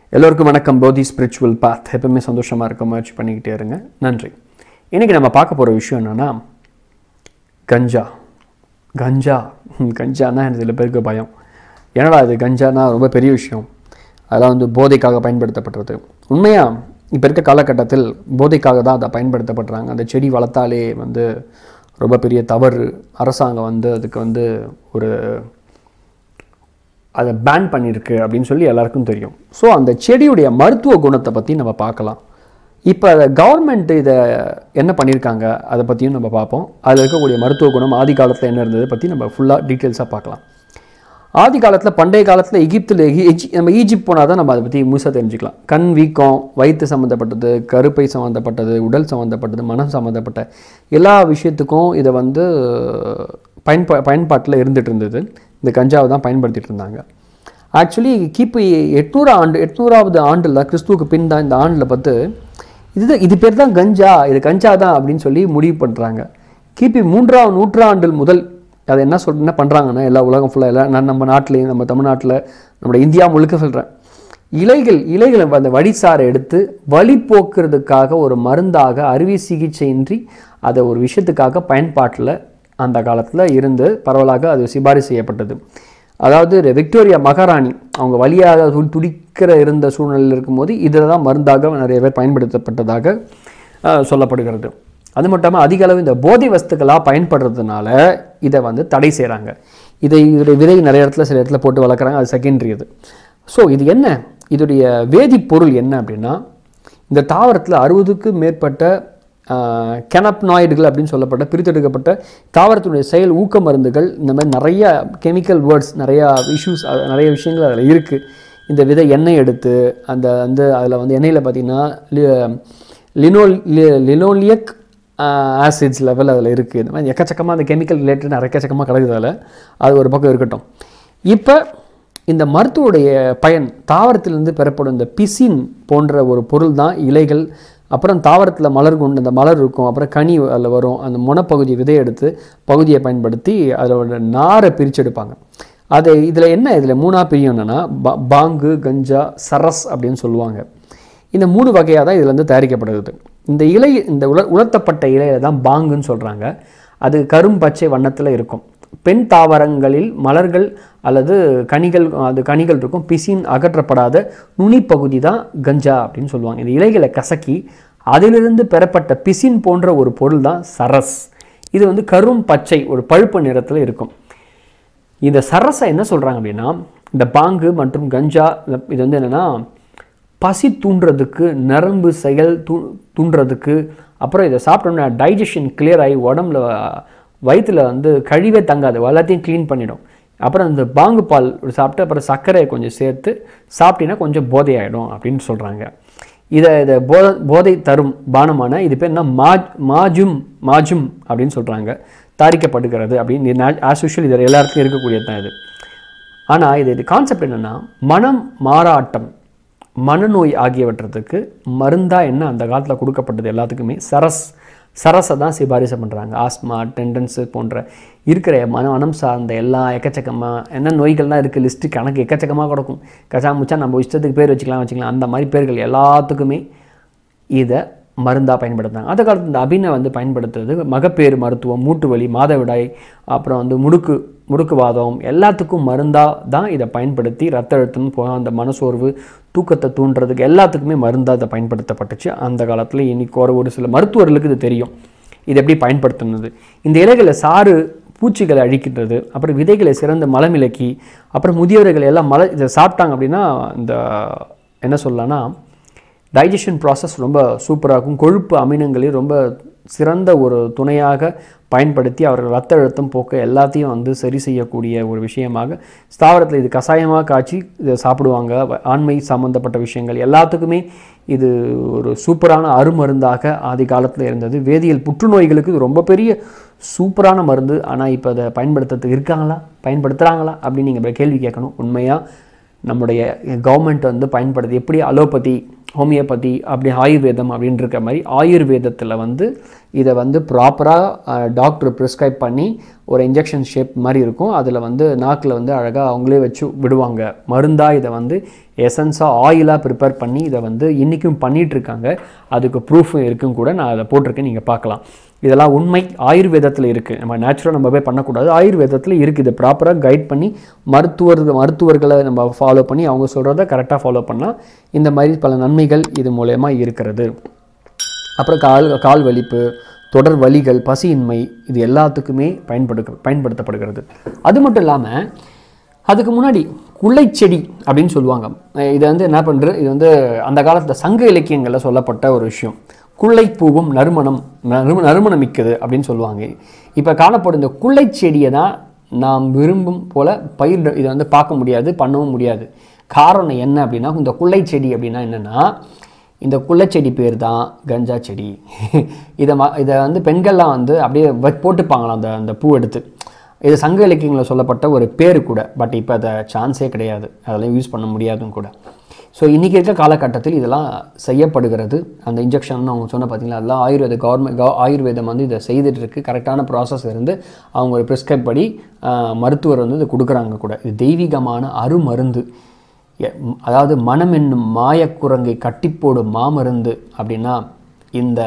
எல்லோருக்கும் வணக்கம் போதி ஸ்பிரிச்சுவல் பாத் எப்பவுமே சந்தோஷமாக இருக்க முயற்சி பண்ணிக்கிட்டே இருங்க நன்றி இன்றைக்கி நம்ம பார்க்க போகிற விஷயம் என்னென்னா கஞ்சா கஞ்சா ஹம், கஞ்சானா எனக்கு சில பேருக்கு பயம் என்னடா இது கஞ்சானா ரொம்ப பெரிய விஷயம் அதெல்லாம் வந்து போதைக்காக பயன்படுத்தப்படுறது உண்மையாக இப்போ இருக்க காலகட்டத்தில் போதைக்காக தான் அதை பயன்படுத்தப்படுறாங்க அந்த செடி வளர்த்தாலே வந்து ரொம்ப பெரிய தவறு அரசாங்கம் வந்து அதுக்கு வந்து ஒரு அதை பேன் பண்ணியிருக்கு அப்படின்னு சொல்லி எல்லாருக்கும் தெரியும் ஸோ அந்த செடியுடைய மருத்துவ குணத்தை பற்றி நம்ம பார்க்கலாம் இப்போ கவர்மெண்ட் இதை என்ன பண்ணியிருக்காங்க அதை பற்றியும் நம்ம பார்ப்போம் அதில் இருக்கக்கூடிய மருத்துவ குணம் ஆதி காலத்தில் என்ன இருந்ததை பற்றி நம்ம ஃபுல்லாக டீட்டெயில்ஸாக பார்க்கலாம் ஆதி காலத்தில் பண்டைய காலத்தில் எகிப்தில் எஜி நம்ம ஈஜிப்ட் போனால் தான் நம்ம அதை பற்றி முழுசாக தெரிஞ்சுக்கலாம் கண் வீக்கம் வயிற்று சம்மந்தப்பட்டது கருப்பை சம்மந்தப்பட்டது உடல் சம்மந்தப்பட்டது மனம் சம்மந்தப்பட்ட எல்லா விஷயத்துக்கும் இதை வந்து பயன்பா பயன்பாட்டில் இருந்துட்டு இருந்தது இந்த கஞ்சாவை தான் பயன்படுத்திட்டு இருந்தாங்க ஆக்சுவலி கிபி எட்நூறு ஆண்டு எட்நூறாவது ஆண்டில் கிறிஸ்துவுக்கு பின் தான் இந்த ஆண்டில் பார்த்து இது இது பேர் தான் கஞ்சா இது கஞ்சா தான் அப்படின்னு சொல்லி முடிவு பண்ணுறாங்க கிபி மூன்றாம் நூற்றாண்டில் முதல் அதை என்ன சொல் என்ன பண்ணுறாங்கன்னா எல்லா உலகம் ஃபுல்லாக எல்லாம் நான் நம்ம நாட்டிலையும் நம்ம தமிழ்நாட்டில் நம்மளோட இந்தியா முழுக்க சொல்கிறேன் இலைகள் இலைகளை அந்த வடிசாரை எடுத்து வலி போக்குறதுக்காக ஒரு மருந்தாக அறுவை சிகிச்சையின்றி அதை ஒரு விஷயத்துக்காக பயன்பாட்டில் அந்த காலத்தில் இருந்து பரவலாக அது சிபாரிசு செய்யப்பட்டது அதாவது விக்டோரியா மகாராணி அவங்க வழியாக து- துடிக்கிற இருந்த சூழ்நிலையில் இருக்கும்போது இதில் தான் மருந்தாக நிறைய பேர் பயன்படுத்தப்பட்டதாக அஹ், சொல்லப்படுகிறது அது மட்டும் இல்லாமல் அதிக அளவு இந்த போதை வஸ்துக்களாக பயன்படுறதுனால இதை வந்து தடை செய்கிறாங்க இதை இதோடைய விதை நிறைய இடத்துல சில இடத்துல போட்டு வளர்க்குறாங்க அது செகண்டரி இது ஸோ இது என்ன இதோடைய வேதிப்பொருள் என்ன அப்படின்னா இந்த தாவரத்தில் அறுபதுக்கு மேற்பட்ட கெனப்னாய்டுகள் அப்படின்னு சொல்லப்பட்ட பிரித்தெடுக்கப்பட்ட தாவரத்தினுடைய செயல் ஊக்க மருந்துகள் இந்த மாதிரி நிறைய கெமிக்கல் வேர்ட்ஸ் நிறையா இஷ்யூஸ் நிறைய விஷயங்கள் அதில் இருக்குது இந்த விதை எண்ணெய் எடுத்து அந்த வந்து அதில் வந்து எண்ணெயில் பார்த்தீங்கன்னா லினோல் லினோலியக் ஆசிட்ஸ் லெவல் அதில் இருக்குது இந்த மாதிரி எக்கச்சக்கமாக அந்த கெமிக்கல் ரிலேட்டட் நிறைய எக்கச்சக்கமாக கிடக்குது அதில் அது ஒரு பக்கம் இருக்கட்டும் இப்போ இந்த மருத்துவடைய பயன் தாவரத்திலிருந்து பெறப்படும் இந்த பிசின் போன்ற ஒரு பொருள் தான் இலைகள் அப்புறம் தாவரத்தில் மலர் கொண்டு அந்த மலர் இருக்கும் அப்புறம் கனி அதில் வரும் அந்த முனப்பகுதி விதையை எடுத்து பகுதியை பயன்படுத்தி அதோட நாரை பிரிச்செடுப்பாங்க அது இதில் என்ன இதில் மூணாக பிரியும் என்னென்னா பா- பாங்கு கஞ்சா சரஸ் அப்படின்னு சொல்லுவாங்க இந்த மூணு வகையாக தான் இதில் வந்து தயாரிக்கப்படுகிறது இந்த இலை இந்த உல உலர்த்தப்பட்ட இலையில தான் பாங்குன்னு சொல்கிறாங்க அது கரும் பச்சை வண்ணத்தில் இருக்கும் பெண் தாவரங்களில் மலர்கள் அல்லது கனிகள் அது கனிகள் இருக்கும் பிசின் அகற்றப்படாத நுனி பகுதி தான் கஞ்சா அப்படின்னு சொல்லுவாங்க இந்த இலைகளை கசக்கி அதிலிருந்து பெறப்பட்ட பிசின் போன்ற ஒரு பொருள் தான் சரஸ் இது வந்து கரும் பச்சை ஒரு பழுப்பு நிறத்தில் இருக்கும் இந்த சரஸை என்ன சொல்கிறாங்க அப்படின்னா இந்த பாங்கு மற்றும் கஞ்சா இந்த- இது வந்து என்னென்னா பசி தூண்டுறதுக்கு நரம்பு செயல் தூ தூண்டுறதுக்கு அப்புறம் இதை சாப்பிட்டோம்னா டைஜஷன் clear ஆகி உடம்புல வயிற்றுல வந்து கழிவே தங்காது எல்லாத்தையும் க்ளீன் பண்ணிடும் அப்புறம் இந்த பாங்கு பால் சாப்பிட்டு அப்புறம் சர்க்கரையை கொஞ்சம் சேர்த்து சாப்பிட்டீங்கன்னா கொஞ்சம் போதையாயிடும் அப்படின்னு சொல்கிறாங்க இதை இதை போதை போதை தரும் பானமான இது பேர் என்ன மாஜ் மாஜும் மாஜும் அப்படின்னு சொல்கிறாங்க தயாரிக்கப்படுகிறது அப்படின்னு ஆஸ் யூஷுவல் இது எல்லாருக்கும் இருக்கக்கூடியது தான் இது ஆனால் இது இது கான்செப்ட் என்னென்னா மனம் மாறாட்டம் மனநோய் ஆகியவற்றத்துக்கு மருந்தா என்ன அந்த காலத்தில் கொடுக்கப்பட்டது எல்லாத்துக்குமே சரஸ் சரஸை தான் சிபாரிசு பண்ணுறாங்க ஆஸ்மா டெண்டன்ஸு போன்ற இருக்கிற மன மனம் சார்ந்த எல்லா எக்கச்சக்கமாக என்ன நோய்கள்லாம் இருக்குது லிஸ்ட்டு கணக்கு எக்கச்சக்கமாக கிடக்கும் கச்சா முச்சா நம்ம இஷ்டத்துக்கு பேர் வச்சுக்கலாம் வச்சுக்கலாம் அந்த மாதிரி பேர்கள் எல்லாத்துக்குமே இதை மருந்தாக பயன்படுத்துனாங்க அந்த காலத்துல இந்த அபினை வந்து பயன்படுத்துறது மகப்பேறு மருத்துவம் மூட்டு வலி மாதவிடாய் அப்புறம் வந்து முடுக்கு முடுக்குவாதம் எல்லாத்துக்கும் மருந்தாக தான் இதை பயன்படுத்தி ரத்த அழுத்தம் போக அந்த மனசோர்வு தூக்கத்தை தூண்டுறதுக்கு எல்லாத்துக்குமே மருந்தாக இதை பயன்படுத்தப்பட்டுச்சு அந்த காலத்தில் இன்னைக்கு ஒரு ஒரு சில மருத்துவர்களுக்கு இது தெரியும் இது எப்படி பயன்படுத்துனது இந்த இலைகளை சாறு பூச்சிகளை அழிக்கின்றது அப்புறம் விதைகளை சிறந்த மலமிளக்கி அப்புறம் முதியவர்கள் எல்லாம் மலை இதை சாப்பிட்டாங்க அப்படின்னா இந்த என்ன சொல்லலாம்னா டைஜஷன் ப்ராசஸ் ரொம்ப சூப்பராக இருக்கும் கொழுப்பு அமினங்களையும் ரொம்ப சிறந்த ஒரு துணையாக பயன்படுத்தி அவர்கள் ரத்த அழுத்தம் போக்க எல்லாத்தையும் வந்து சரி செய்யக்கூடிய ஒரு விஷயமாக ஸ்தாவரத்தில் இது கஷாயமாக காய்ச்சி இதை சாப்பிடுவாங்க வ- ஆண்மை சம்பந்தப்பட்ட விஷயங்கள் எல்லாத்துக்குமே இது ஒரு சூப்பரான அருமருந்தாக ஆதி காலத்தில் இருந்தது வேதியியல் புற்றுநோய்களுக்கு இது ரொம்ப பெரிய சூப்பரான மருந்து ஆனால் இப்போ அதை பயன்படுத்துறதுக்கு இருக்காங்களா பயன்படுத்துகிறாங்களா அப்படின்னு நீங்கள் கேள்வி கேட்கணும் உண்மையாக நம்முடைய கவர்மெண்ட் வந்து பயன்படுத்தி எப்படி அலோபதி ஹோமியோபதி அப்படி ஆயுர்வேதம் அப்படின்னு இருக்க மாதிரி ஆயுர்வேதத்தில் வந்து இதை வந்து ப்ராப்பராக டாக்டர் ப்ரிஸ்கிரைப் பண்ணி ஒரு இன்ஜெக்ஷன் ஷேப் மாதிரி இருக்கும் அதில் வந்து நாக்கில் வந்து அழகாக அவங்களே வச்சு விடுவாங்க மருந்தாக இதை வந்து எசன்ஸாக ஆயிலாக ப்ரிப்பேர் பண்ணி இதை வந்து இன்றைக்கும் பண்ணிகிட்டு இருக்காங்க அதுக்கு ப்ரூஃபும் இருக்கும் கூட நான் அதை போட்டிருக்கேன் நீங்கள் பார்க்கலாம் இதெல்லாம் உண்மை ஆயுர்வேதத்தில் இருக்குது நம்ம நேச்சுரல் நம்ம போய் பண்ணக்கூடாது ஆயுர்வேதத்தில் இருக்குது இதை ப்ராப்பராக கைட் பண்ணி மருத்துவர் மருத்துவர்களை நம்ம ஃபாலோ பண்ணி அவங்க சொல்கிறத கரெக்டாக ஃபாலோ பண்ணால் இந்த மாதிரி பல நன்மைகள் இது மூலயமா இருக்கிறது அப்புறம் கால் கால் வலிப்பு தொடர் வலிகள் பசியின்மை இது எல்லாத்துக்குமே பயன்படு பயன்படுத்தப்படுகிறது அது மட்டும் இல்லாமல் அதுக்கு முன்னாடி குள்ளைச்செடி அப்படின்னு சொல்லுவாங்க அஹ் இதை வந்து என்ன பண்ணுறது இது வந்து அந்த காலத்தில் சங்க இலக்கியங்களில் சொல்லப்பட்ட ஒரு விஷயம் குள்ளைப்பூவும் நறுமணம் நறும நறுமணம் மிக்கது அப்படின்னு சொல்லுவாங்க இப்போ காணப்படும் இந்த குள்ளைச்செடியை தான் நாம் விரும்பும் போல் பயிர் இதை வந்து பார்க்க முடியாது பண்ணவும் முடியாது காரணம் என்ன அப்படின்னா இந்த குள்ளைச்செடி அப்படின்னா என்னென்னா இந்த குள்ளச்செடி பேர் தான் கஞ்சா செடி இதை ம இதை வந்து பெண்கள்லாம் வந்து அப்படியே வ- போட்டுப்பாங்களாம் அந்த அந்த பூ எடுத்து இது சங்க இலக்கியங்களில் சொல்லப்பட்ட ஒரு பேர் கூட பட் இப்போ அதை சான்ஸே கிடையாது அதெல்லாம் யூஸ் பண்ண முடியாதும் கூட ஸோ இன்றைக்கி இருக்க காலகட்டத்தில் இதெல்லாம் செய்யப்படுகிறது அந்த இன்ஜெக்ஷன் அவங்க சொன்ன பார்த்தீங்களா அதெல்லாம் ஆயுர்வேத கவர்மெண்ட் ஆயுர்வேதம் வந்து இதை செய்துட்டு இருக்கு கரெக்டான ப்ராசஸ் இருந்து அவங்க ஒரு ப்ரிஸ்கிரைப் படி ஆஹ், மருத்துவர் வந்து இதை கொடுக்குறாங்க கூட இது தெய்வீகமான அருமருந்து எ- ம், அதாவது மனம் என்னும் மாயக்குரங்கை கட்டிப்போடும் மாமருந்து அப்படின்னா இந்த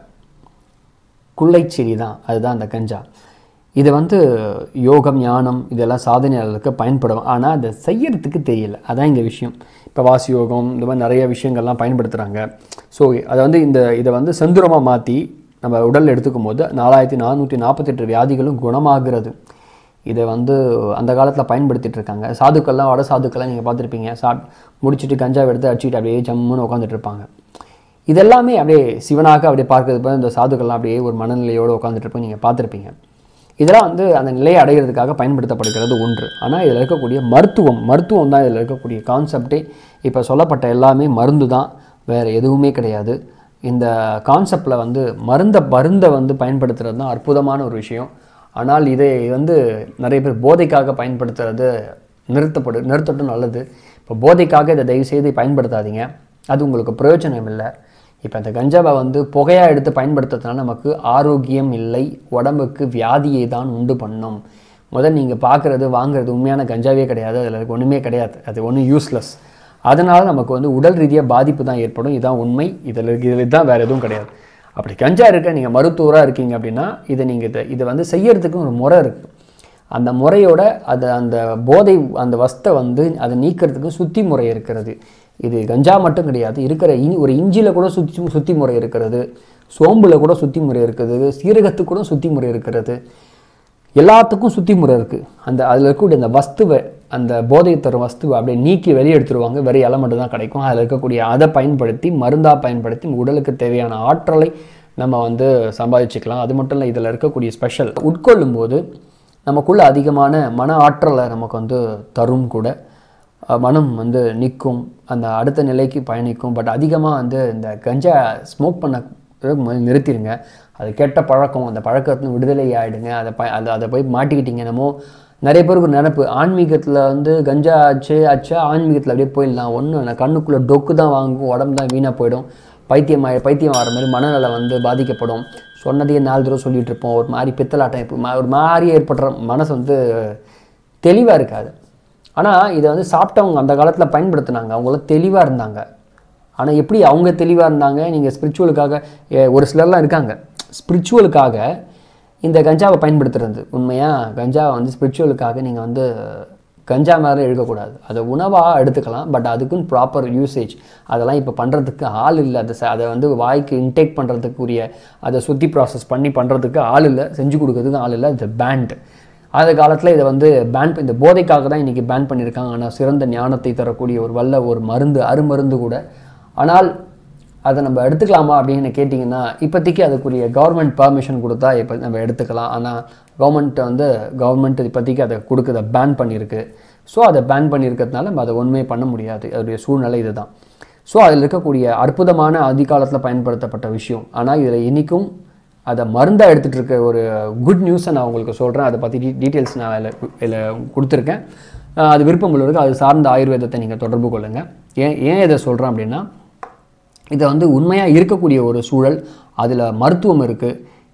குள்ளைச்செடி தான் அதுதான் அந்த கஞ்சா இது வந்து யோகம் ஞானம் இதெல்லாம் சாதனையாளருக்கு பயன்படும் ஆனால் அதை செய்யறதுக்கு தெரியல அதான் இங்கே விஷயம் இப்போ வாசி யோகம் இந்த மாதிரி நிறைய விஷயங்கள்லாம் பயன்படுத்துகிறாங்க ஸோ அதை வந்து இந்த இதை வந்து செந்துரமாக மாற்றி நம்ம உடல் எடுத்துக்கும் போது நாலாயிரத்தி நானூற்றி நாற்பத்தெட்டு வியாதிகளும் குணமாகிறது இதை வந்து அந்த காலத்தில் பயன்படுத்திட்டு இருக்காங்க சாதுக்கள்லாம் வட சாதுக்கள்லாம் நீங்கள் பார்த்துருப்பீங்க சாப் முடிச்சுட்டு கஞ்சாவை எடுத்து அடிச்சுட்டு அப்படியே ஜம்முன்னு உட்காந்துட்டு இருப்பாங்க இதெல்லாமே அப்படியே சிவனாக அப்படியே பார்க்கறது போது இந்த சாதுக்கள்லாம் அப்படியே ஒரு மனநிலையோடு உட்காந்துட்டு இருப்போம் நீங்கள் பார்த்துருப்பீங்க இதெல்லாம் வந்து அந்த நிலையை அடைகிறதுக்காக பயன்படுத்தப்படுகிறது ஒன்று ஆனால் இதில் இருக்கக்கூடிய மருத்துவம் மருத்துவம் தான் இதில் இருக்கக்கூடிய கான்செப்டே இப்போ சொல்லப்பட்ட எல்லாமே மருந்து தான் வேறு எதுவுமே கிடையாது இந்த கான்செப்டில் வந்து மருந்த மருந்தை வந்து பயன்படுத்துறது தான் அற்புதமான ஒரு விஷயம் ஆனால் இதை வந்து நிறைய பேர் போதைக்காக பயன்படுத்துறது நிறுத்தப்படு நிறுத்தட்டும் நல்லது இப்போ போதைக்காக இதை தயவு செய்து பயன்படுத்தாதீங்க அது உங்களுக்கு பிரயோஜனம் இல்லை இப்போ இந்த கஞ்சாவை வந்து புகையாக எடுத்து பயன்படுத்துறதுனால நமக்கு ஆரோக்கியம் இல்லை உடம்புக்கு வியாதியை தான் உண்டு பண்ணும் முதல் நீங்கள் பார்க்குறது வாங்குறது உண்மையான கஞ்சாவே கிடையாது அதில் ஒன்றுமே கிடையாது அது ஒன்றும் யூஸ்லெஸ் அதனால் நமக்கு வந்து உடல் ரீதியாக பாதிப்பு தான் ஏற்படும் இதுதான் உண்மை இதில் இதில் தான் வேறு எதுவும் கிடையாது அப்படி கஞ்சா இருக்க நீங்கள் மருத்துவராக இருக்கீங்க அப்படின்னா இதை நீங்கள் இதை இதை வந்து செய்யறதுக்கு ஒரு முறை இருக்குது அந்த முறையோட அது அந்த போதை அந்த வஸ்தை வந்து அதை நீக்கிறதுக்கு சுத்தி முறை இருக்கிறது இது கஞ்சா மட்டும் கிடையாது இருக்கிற இனி ஒரு இஞ்சியில் கூட சுத்தி சுத்தி முறை இருக்கிறது சோம்பில் கூட சுத்தி முறை இருக்குது சீரகத்துக்கு கூட சுத்தி முறை இருக்கிறது எல்லாத்துக்கும் சுத்தி முறை இருக்குது அந்த அதில் இருக்கக்கூடிய அந்த வஸ்துவை அந்த போதை தரும் வஸ்துவை அப்படியே நீக்கி வெளியே எடுத்துருவாங்க வெறும் இலை மட்டும் தான் கிடைக்கும் அதில் இருக்கக்கூடிய அதை பயன்படுத்தி மருந்தாக பயன்படுத்தி உடலுக்கு தேவையான ஆற்றலை நம்ம வந்து சம்பாதிச்சுக்கலாம் அது மட்டும் இல்லை இதில் இருக்கக்கூடிய ஸ்பெஷல் உட்கொள்ளும் போது நமக்குள்ள அதிகமான மன ஆற்றலை நமக்கு வந்து தரும் கூட அஹ் மனம் வந்து நிற்கும் அந்த அடுத்த நிலைக்கு பயணிக்கும் பட் அதிகமாக வந்து இந்த கஞ்சா ஸ்மோக் பண்ண பிறகு முதல்ல நிறுத்திடுங்க அது கெட்ட பழக்கம் அந்த பழக்கத்துல விடுதலை ஆகிடுங்க அதை ப அதை அதை போய் மாட்டிக்கிட்டீங்க என்னமோ நிறைய பேருக்கு நினப்பு ஆன்மீகத்தில் வந்து கஞ்சா ஆச்சு ஆச்சா ஆன்மீகத்தில் அப்படியே போயிடலாம் ஒன்றும் இல்லை கண்ணுக்குள்ளே டொக்கு தான் வாங்கும் உடம்பு தான் வீணாக போயிடும் பைத்தியம் ஆயி- பைத்தியம் ஆகிற மாதிரி மனநலம் வந்து பாதிக்கப்படும் சொன்னதையே நாலு தடவை சொல்லிட்டு இருப்போம் ஒரு மாதிரி பித்தலாட்டம் இப்போ மா- ஒரு மாதிரி ஏற்படுற மனசு வந்து தெளிவாக இருக்காது ஆனால் இதை வந்து சாப்பிட்டவங்க அந்த காலத்தில் பயன்படுத்தினாங்க அவங்களாம் தெளிவாக இருந்தாங்க ஆனால் எப்படி அவங்க தெளிவாக இருந்தாங்க நீங்கள் ஸ்பிரிச்சுவலுக்காக ஒரு சிலர்லாம் இருக்காங்க ஸ்பிரிச்சுவலுக்காக இந்த கஞ்சாவை பயன்படுத்துறது உண்மையாக கஞ்சாவை வந்து ஸ்பிரிச்சுவலுக்காக நீங்கள் வந்து கஞ்சா மாதிரி எடுக்கக்கூடாது அதை உணவாக எடுத்துக்கலாம் பட் அதுக்குன்னு ப்ராப்பர் யூசேஜ் அதெல்லாம் இப்போ பண்ணுறதுக்கு ஆள் இல்லை அதை ச- அதை வந்து வாய்க்கு இன்டேக் பண்ணுறதுக்குரிய அதை சுத்தி ப்ராசஸ் பண்ணி பண்ணுறதுக்கு ஆள் இல்லை செஞ்சு கொடுக்கறதுக்கு ஆள் இல்லை இது பேண்ட் அந்த காலத்தில் இதை வந்து பேன் இந்த போதைக்காக தான் இன்றைக்கி பேன் பண்ணியிருக்காங்க ஆனால் சிறந்த ஞானத்தை தரக்கூடிய ஒரு வல்ல ஒரு மருந்து அருமருந்து கூட ஆனால் அதை நம்ம எடுத்துக்கலாமா அப்படின்னு கேட்டிங்கன்னா இப்போதைக்கு அதுக்குரிய கவர்மெண்ட் பர்மிஷன் கொடுத்தா இப்போ நம்ம எடுத்துக்கலாம் ஆனால் கவர்மெண்ட் வந்து கவர்மெண்ட் இப்போதைக்கு அதை கொடுக்குறத பேன் பண்ணியிருக்கு ஸோ அதை பேன் பண்ணியிருக்கிறதுனால நம்ம அதை ஒன்றுமே பண்ண முடியாது அதோடைய சூழ்நிலை இதுதான் ஸோ அதில் இருக்கக்கூடிய அற்புதமான அதிகாலத்தில் பயன்படுத்தப்பட்ட விஷயம் ஆனால் இதில் இன்றைக்கும் அதை மருந்தாக எடுத்துகிட்டு இருக்க ஒரு குட் நியூஸை நான் உங்களுக்கு சொல்கிறேன் அதை பற்றி டீ டீட்டெயில்ஸ் நான் அதில் இதில் கொடுத்துருக்கேன் அஹ் அது விருப்பம் உள்ளவருக்கு அது சார்ந்த ஆயுர்வேதத்தை நீங்கள் தொடர்பு கொள்ளுங்கள் ஏன் ஏன் இதை சொல்கிறேன் அப்படின்னா இதை வந்து உண்மையாக இருக்கக்கூடிய ஒரு சூழல் அதில் மருத்துவம் இருக்குது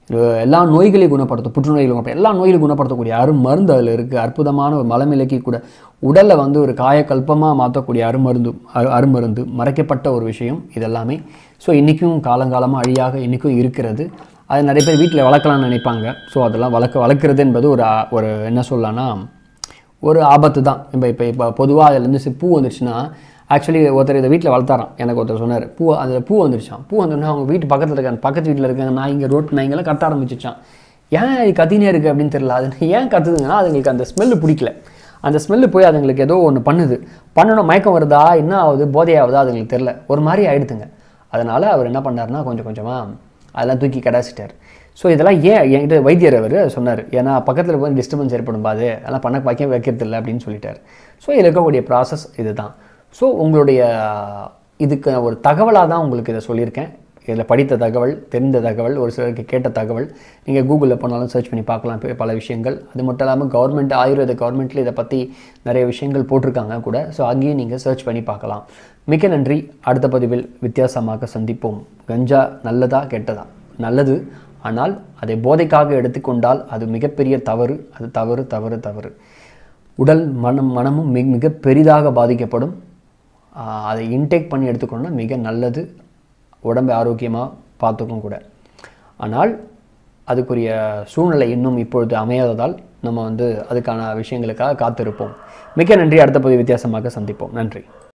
இது எல்லா நோய்களையும் குணப்படுத்தும் புற்றுநோய்களை குணப்படுத்தும் எல்லா நோய்களையும் குணப்படுத்தக்கூடிய அருமருந்து அதில் இருக்குது அற்புதமான ஒரு மலமிலக்கி கூட உடலை வந்து ஒரு காயக்கல்பமாக மாற்றக்கூடிய அருமருந்து அரு அருமருந்து மறைக்கப்பட்ட ஒரு விஷயம் இதெல்லாமே ஸோ இன்றைக்கும் காலங்காலமாக அழியாக இன்றைக்கும் இருக்கிறது அது நிறைய பேர் வீட்டில் வளர்க்கலாம்னு நினைப்பாங்க ஸோ அதெல்லாம் வளர்க்க வளர்க்குறது என்பது ஒரு ஆ- ஒரு என்ன சொல்லலாம்னா ஒரு ஆபத்து தான் இப்போ இப்போ இப்போ பொதுவாக அதுலேருந்து சி- பூ வந்துருச்சுன்னா ஆக்சுவலி ஒருத்தர் இதை வீட்டில் வளர்த்தாராம் எனக்கு ஒருத்தர் சொன்னார் பூ அதில் பூ வந்துருச்சான் பூ வந்தோடனே அவங்க வீட்டு பக்கத்தில் இருக்காங்க பக்கத்து வீட்டில் இருக்காங்க நான் இங்கே ரோட் நாய்ங்கெல்லாம் கத்த ஆரம்பிச்சிச்சான் ஏன் இது கத்தினே இருக்குது அப்படின்னு தெரியல அது ஏன் கத்துதுங்கன்னா அதுங்களுக்கு அந்த ஸ்மெல்லு பிடிக்கல அந்த ஸ்மெல்லு போய் அதுங்களுக்கு ஏதோ ஒன்று பண்ணுது பண்ணணும் மயக்கம் வருதா என்ன ஆகுது போதையாகுதா அதுங்களுக்கு தெரில ஒரு மாதிரி ஆயிடுதுங்க அதனால் அவர் என்ன பண்ணாருன்னா கொஞ்சம் கொஞ்சமாக அதெல்லாம் தூக்கி கடாசிட்டார் ஸோ இதெல்லாம் ஏன் என்கிட்ட வைத்தியர் அவர் சொன்னார் ஏன்னா பக்கத்தில் போய் டிஸ்டர்பன்ஸ் ஏற்படும் பாது அதெல்லாம் பண்ண வைக்க வைக்கிறது இல்லை அப்படின்னு சொல்லிட்டார் ஸோ இதில் இருக்கக்கூடிய ப்ராசஸ் இதுதான் ஸோ உங்களுடைய இதுக்கு ஒரு தகவலாக தான் உங்களுக்கு இதை சொல்லியிருக்கேன் இதில் படித்த தகவல் தெரிந்த தகவல் ஒரு சிலருக்கு கேட்ட தகவல் நீங்கள் கூகுளில் போனாலும் சர்ச் பண்ணி பார்க்கலாம் ப- பல விஷயங்கள் அது மட்டும் இல்லாமல் கவர்மெண்ட் ஆயுர்வேத கவர்மெண்ட்டில் இதை பற்றி நிறைய விஷயங்கள் போட்டிருக்காங்க கூட ஸோ அங்கேயும் நீங்கள் சர்ச் பண்ணி பார்க்கலாம் மிக்க நன்றி அடுத்த பதிவில் வித்தியாசமாக சந்திப்போம் கஞ்சா நல்லதா கெட்டதா நல்லது ஆனால் அதை போதைக்காக எடுத்துக்கொண்டால் அது மிகப்பெரிய தவறு அது தவறு தவறு தவறு உடல் மனம் மனமும் மிக மிக பெரிதாக பாதிக்கப்படும் ஆஹ் அதை இன்டேக் பண்ணி எடுத்துக்கணும்னா மிக நல்லது உடம்பை ஆரோக்கியமாக பார்த்துக்கும் கூட ஆனால் அதுக்குரிய சூழ்நிலை இன்னும் இப்பொழுது அமையாததால் நம்ம வந்து அதுக்கான விஷயங்களுக்காக காத்திருப்போம் மிக்க நன்றி அடுத்த பதிவு வித்தியாசமாக சந்திப்போம் நன்றி